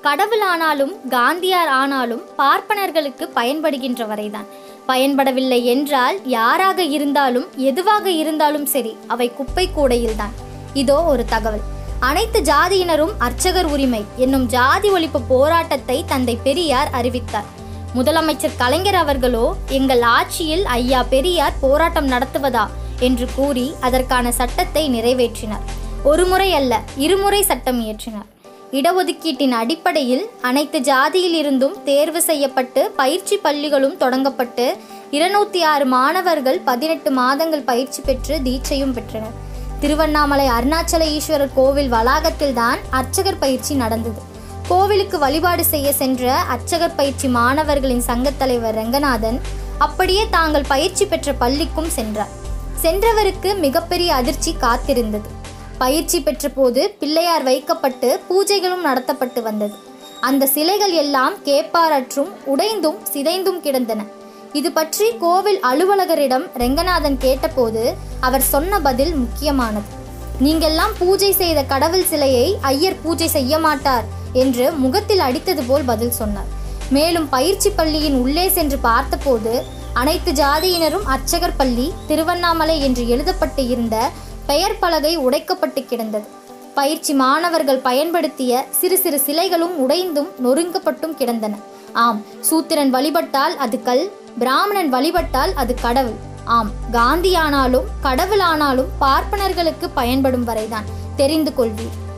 கடவுள் ஆனாலும் காந்தியார் ஆனாலும் பார்ப்பனர்களுக்கு பயன்படுகின்ற வரைதான் பயன்படவில்லை என்றால் யாராக இருந்தாலும் எதுவாக இருந்தாலும் சரி அவை குப்பை கூடையில்தான் இதோ ஒரு தகவல் அனைத்து ஜாதியினரும் அர்ச்சகர் உரிமை என்னும் ஜாதி ஒழிப்பு போராட்டத்தை தந்தை பெரியார் அறிவித்தார் முதலமைச்சர் கலைஞர் அவர்களோ எங்கள் ஆட்சியில் ஐயா பெரியார் போராட்டம் நடத்துவதா என்று கூறி அதற்கான சட்டத்தை நிறைவேற்றினார் ஒரு முறை அல்ல இருமுறை சட்டம் இயற்றினார் இடஒதுக்கீட்டின் அடிப்படையில் அனைத்து ஜாதியில் இருந்தும் தேர்வு செய்யப்பட்டு பயிற்சி பள்ளிகளும் தொடங்கப்பட்டு இருநூத்தி ஆறு மாணவர்கள் பதினெட்டு மாதங்கள் பயிற்சி பெற்று தீட்சையும் பெற்றனர் திருவண்ணாமலை அருணாச்சல ஈஸ்வரர் கோவில் வளாகத்தில்தான் அர்ச்சகர் பயிற்சி நடந்தது கோவிலுக்கு வழிபாடு செய்ய சென்ற அர்ச்சகர் பயிற்சி மாணவர்களின் சங்கத் தலைவர் ரெங்கநாதன் அப்படியே தாங்கள் பயிற்சி பெற்ற பள்ளிக்கும் சென்றார் சென்றவருக்கு மிகப்பெரிய அதிர்ச்சி காத்திருந்தது பயிற்சி பெற்றபோது பிள்ளையார் வைக்கப்பட்டு பூஜைகளும் நடத்தப்பட்டு வந்தது அந்த சிலைகள் எல்லாம் கேப்பாரற்றும் உடைந்தும் சிதைந்தும் கிடந்தன இது பற்றி கோவில் அலுவலகரிடம் ரெங்கநாதன் கேட்டபோது அவர் சொன்ன பதில் முக்கியமானது நீங்கெல்லாம் பூஜை செய்த கடவுள் சிலையை ஐயர் பூஜை செய்ய மாட்டார் என்று முகத்தில் அடித்தது போல் பதில் சொன்னார் மேலும் பயிற்சி பள்ளியின் உள்ளே சென்று பார்த்தபோது அனைத்து ஜாதியினரும் அர்ச்சகர் பள்ளி திருவண்ணாமலை என்று எழுதப்பட்டு இருந்த பெயர் பலகை உடைக்கப்பட்டு கிடந்தது பயிற்சி மாணவர்கள் பயன்படுத்திய சிறு சிறு சிலைகளும் உடைந்தும் நொறுங்கப்பட்டும் கிடந்தன ஆம் சூத்திரன் வழிபட்டால் அது கல் பிராமணன் வழிபட்டால் அது கடவுள் ஆம் காந்தியானாலும் கடவுளானாலும் பார்ப்பனர்களுக்கு பயன்படும் வரைதான் தெரிந்து கொள்வீர்